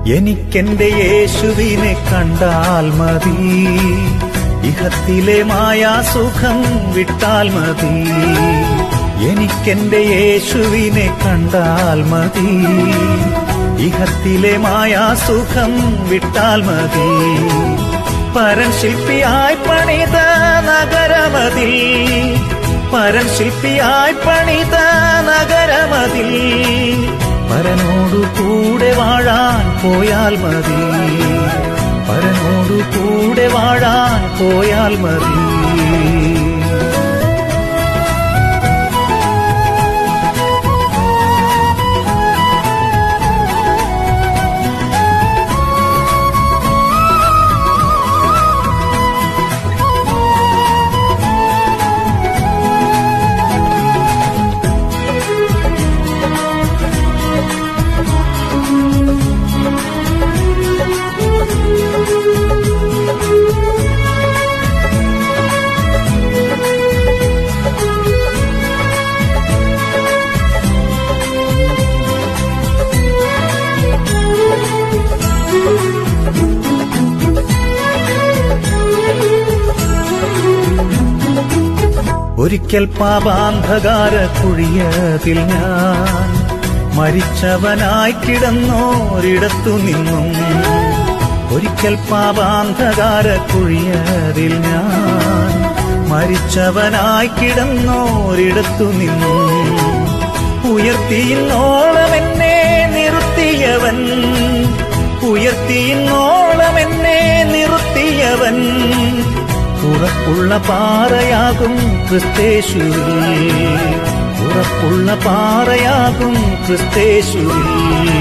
എനിക്കെന്റെ യേശുവിനെ കണ്ടാൽ മതി ഇഹത്തിലെ മായാസുഖം വിട്ടാൽ മതി എനിക്കെന്റെ യേശുവിനെ കണ്ടാൽ മതി ഇഹത്തിലെ മായാസുഖം വിട്ടാൽ മതി പരൻ ശില്പിയായി പണിത നഗരമതിൽ പരൻ ശില്പിയായി പണിത നഗരമതിൽ പരനോടു കൂടെ വാഴാൻ പോയാൽ മതി പരനോടു കൂടെ വാഴാൻ പോയാൽ മതി ഒരിക്കൽ പാപാന്ധകാര കുഴിയതിൽ ഞാൻ മരിച്ചവനായി കിടന്നോരിടത്തു നിന്നും ഒരിക്കൽ പാപാന്ധകാര കുഴിയതിൽ ഞാൻ മരിച്ചവനായി കിടന്നോരിടത്തു നിന്നും ഉയർത്തിയിന്നോളം എന്നെ നിർത്തിയവൻ ഉയർത്തിയിന്നോളം എന്നെ നിർത്തിയവൻ ഉറപ്പുള്ള പാറയാകും ക്രിസ്തേശുവിൽ ഉറപ്പുള്ള പാറയാകും ക്രിസ്തേശുവിൽ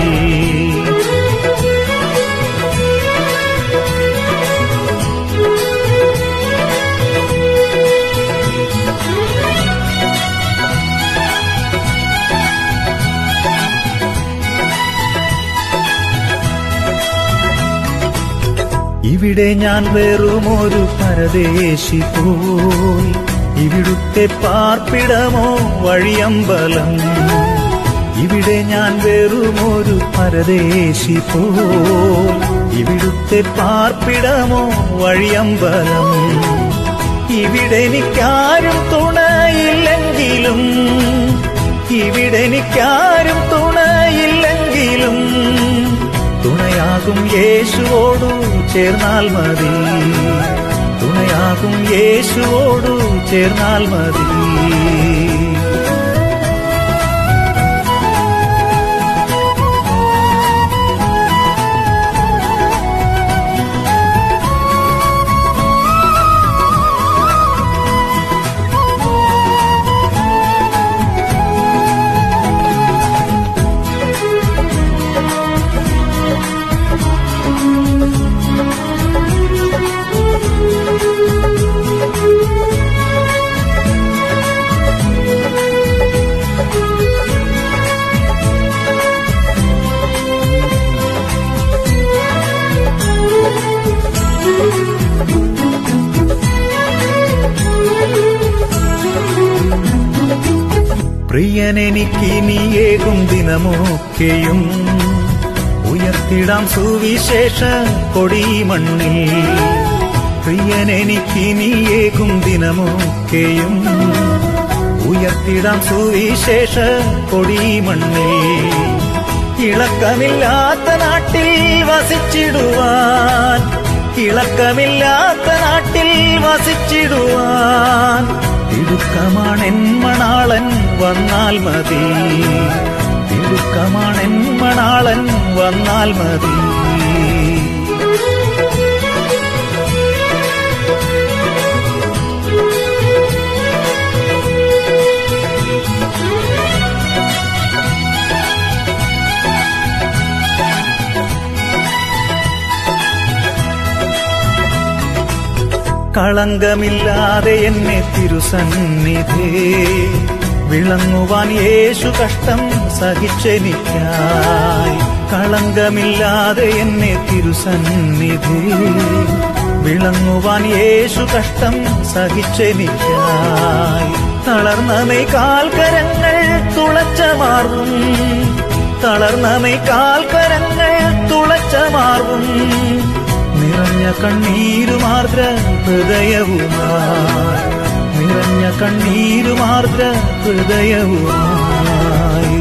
ഇവിടെ ഞാൻ വെറുമൊരു പരദേശി പോയി ഇവിടുത്തെ പാർപ്പിടമോ വഴിയമ്പലം ഇവിടെ ഞാൻ വെറുമൊരു പരദേശി പോയി ഇവിടുത്തെ പാർപ്പിടമോ വഴിയമ്പലം ഇവിടെ എനിക്കാരും തുണയില്ലെങ്കിലും ഇവിടെ എനിക്കാരും തുണയില്ലെങ്കിലും തുണയാകും യേശുവോടു ചേർന്നാൽ മതി തുണയാകും യേശുവോടു ചേർന്നാൽ മതി പ്രിയനെനിക്കിനിയേകും ദിനമൊക്കെയും ഉയർത്തിടാം സുവിശേഷ കൊടി മണ്ണിൽ പ്രിയനെനിക്കിനിയേകും ദിനമൊക്കെയും ഉയർത്തിടാം സുവിശേഷ കൊടി മണ്ണിൽ ഇളക്കമില്ലാത്ത നാട്ടിൽ വസിച്ചിടുവാൻ ഇളക്കമില്ലാത്ത നാട്ടിൽ വസിച്ചിടുവാൻ തിടുക്കമാണെൻ മണാളൻ വന്നാൽ മതി തിടുക്കമാണെൻ മണാളൻ വന്നാൽ മതി കളങ്കമില്ലാതെ എന്നെ തിരുസന്നിധി വിളങ്ങുവാൻ യേശു കഷ്ടം സഹിച്ചെനിക്കായി കളങ്കമില്ലാതെ എന്നെ തിരുസന്നിധി വിളങ്ങുവാൻ യേശു കഷ്ടം സഹിച്ചെനിക്കായി തളർന്നമേ കാൽക്കരങ്ങൾ തുളച്ച മാർഗം തളർന്നമേ കാൽക്കരങ്ങൾ തുളച്ച പച്ചമാർവും നിറഞ്ഞ കണ്ണീരുമാർദ്ര ഹൃദയവുമായി നിറഞ്ഞ കണ്ണീരുമാർദ്ര ഹൃദയവുമായി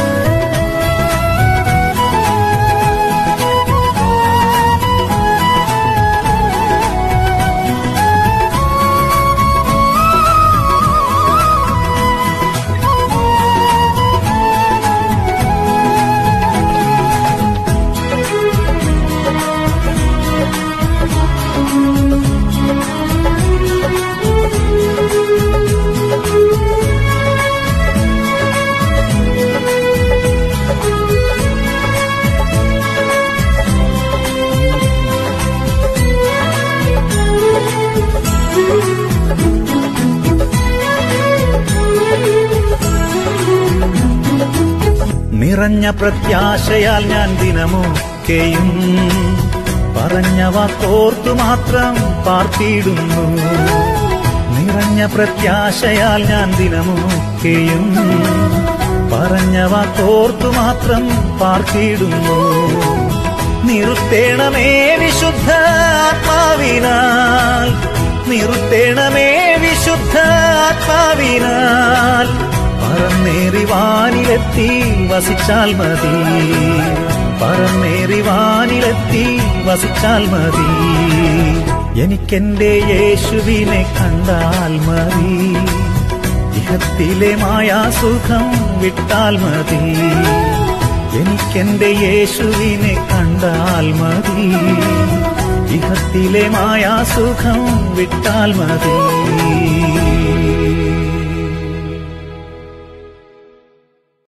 നിറഞ്ഞ പ്രത്യാശയാൽ ഞാൻ ദിനമൊക്കെയും പറഞ്ഞ വാക്കോർത്തു മാത്രം പാർത്തിയിടുന്നു നിറഞ്ഞ പ്രത്യാശയാൽ ഞാൻ ദിനമൊക്കെയും പറഞ്ഞ വാക്കോർത്തു മാത്രം പാർത്തിയിടുന്നു നിറുത്തേണമേ വിശുദ്ധ ആത്മാവിനാൽ നിറുത്തേണമേ വിശുദ്ധ ആത്മാവിനാൽ പറന്നേറി വാനിലെത്തി വസിച്ചാൽ മതി പറന്നേറി വാനിലെത്തി വസിച്ചാൽ മതി എനിക്കെന്റെ യേശുവിനെ കണ്ടാൽ മതി ഇഹത്തിലെ മായാസുഖം വിട്ടാൽ മതി എനിക്കെന്റെ യേശുവിനെ കണ്ടാൽ മതി ഇഹത്തിലെ മായാസുഖം വിട്ടാൽ മതി